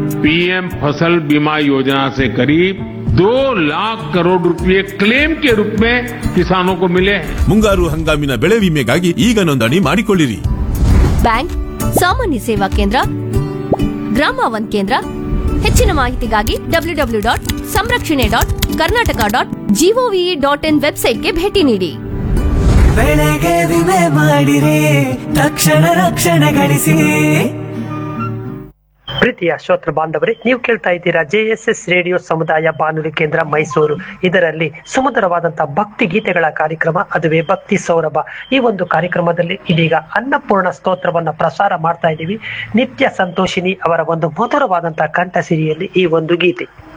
PM फसल बीमा योजना से करीब दो लाख करोड़ रुपए क्लेम के रूप में किसानों को मिले हैं ಮುಂಗಾರು ಹಂಗಾಮಿನ ಬೆಳೆ ವಿಮೆಗಾಗಿ ಈಗ ನೋಂದಣಿ ಮಾಡಿಕೊಳ್ಳಿರಿ ಬ್ಯಾಂಕ್ ಸಾಮಾನ್ಯ ಸೇವಾ ಕೇಂದ್ರ ಗ್ರಾಮ ಒನ್ ಕೇಂದ್ರ ಹೆಚ್ಚಿನ ಮಾಹಿತಿಗಾಗಿ W W dot Samrakshane dot Karnataka dot gov dot in ವೆಬ್ಸೈಟ್ಗೆ ಭೇಟಿ ನೀಡಿ ಬೆಳೆಗೆ ವಿಮೆ ಮಾಡಿರಿ ತಕ್ಷಣ ರಕ್ಷಣೆ ಗಳಿಸಿ ಪ್ರೀತಿಯ ಶ್ರೋತೃ ಬಾಂಧವರೇ ನೀವು ಕೇಳ್ತಾ ಇದ್ದೀರಾ ಜೆಎಸ್ಎಸ್ ರೇಡಿಯೋ ಸಮುದಾಯ ಬಾನುಲಿ ಕೇಂದ್ರ ಮೈಸೂರು ಇದರಲ್ಲಿ ಸುಮಧುರವಾದಂತಹ ಭಕ್ತಿ ಗೀತೆಗಳ ಕಾರ್ಯಕ್ರಮ ಅದುವೇ ಭಕ್ತಿ ಸೌರಭ ಈ ಒಂದು ಕಾರ್ಯಕ್ರಮದಲ್ಲಿ ಇದೀಗ ಅನ್ನಪೂರ್ಣ ಸ್ತೋತ್ರವನ್ನ ಪ್ರಸಾರ ಮಾಡ್ತಾ ಇದ್ದೀವಿ ನಿತ್ಯ ಸಂತೋಷಿನಿ ಅವರ ಒಂದು ಮಧುರವಾದಂತಹ ಕಂಠ ಸಿರಿಯಲ್ಲಿ ಈ ಒಂದು ಗೀತೆ